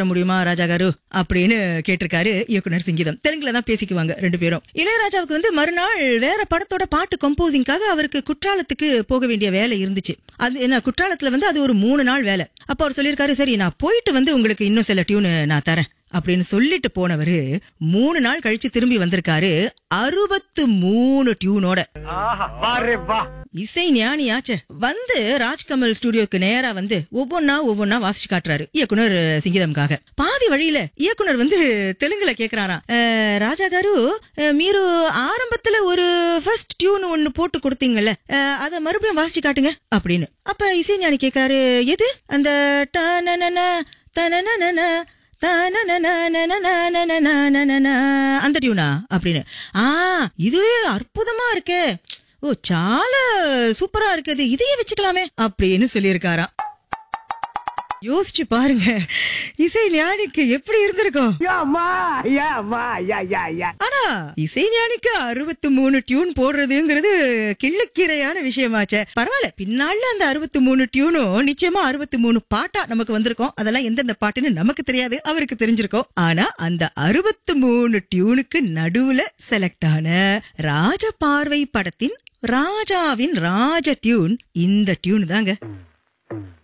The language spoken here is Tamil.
தர முடியுமா ராஜா காரு அப்படின்னு கேட்டிருக்காரு இயக்குனர் சிங்கிதம் தெலுங்குல தான் பேசிக்குவாங்க ரெண்டு பேரும் இளையராஜாவுக்கு வந்து மறுநாள் வேற படத்தோட பாட்டு கம்போசிங்காக அவருக்கு குற்றாலத்துக்கு போக வேண்டிய வேலை இருந்துச்சு அது என்ன குற்றாலத்துல வந்து அது ஒரு மூணு நாள் வேலை அப்ப அவர் சொல்லியிருக்காரு சரி நான் போயிட்டு வந்து உங்களுக்கு இன்னும் சில டியூன் நான் தரேன் அப்படின்னு சொல்லிட்டு போனவரு மூணு நாள் கழிச்சு திரும்பி வந்திருக்காரு அறுபத்து மூணு டியூனோட இசை ஞானியாச்சே வந்து ராஜ்கமல் ஸ்டுடியோக்கு நேரா வந்து ஒவ்வொன்னா ஒவ்வொன்னா வாசிச்சு காட்டுறாரு இயக்குனர் சிங்கிதம்காக பாதி வழியில இயக்குனர் வந்து தெலுங்குல கேக்குறாராம் "அஹ், ராஜா காரு அஹ், மீரு ஆரம்பத்துல ஒரு ஃபர்ஸ்ட் டியூன் ஒன்னு போட்டு கொடுத்தீங்கல்ல அஹ், அத மறுபடியும் வாசிச்சு காட்டுங்க அப்படின்னு அப்ப இசை ஞானி கேக்குறாரு எது அந்த டனனன, தனனனன, தனனனனனனனனனனனனன, அந்த டியூனா அப்படின்னு ஆ இதுவே அற்புதமா இருக்கே ஓ చాలా சூப்பரா இருக்குது இதையே வச்சுக்கலாமே அப்படின்னு சொல்லியிருக்காராம் யோசிச்சு பாருங்க இசை ஞானிக்கு எப்படி இருந்திருக்கும் ஆனா இசை ஞானிக்கு அறுபத்தி மூணு டியூன் போடுறதுங்கிறது கிள்ளுக்கீரையான விஷயமாச்சே பரவாயில்ல பின்னால அந்த அறுபத்தி மூணு டியூனும் நிச்சயமா அறுபத்தி மூணு பாட்டா நமக்கு வந்திருக்கும் அதெல்லாம் எந்தெந்த பாட்டுன்னு நமக்கு தெரியாது அவருக்கு தெரிஞ்சிருக்கும் ஆனா அந்த அறுபத்தி மூணு டியூனுக்கு நடுவுல செலக்ட் ஆன ராஜ பார்வை படத்தின் ராஜாவின் ராஜ டியூன் இந்த டியூன் தாங்க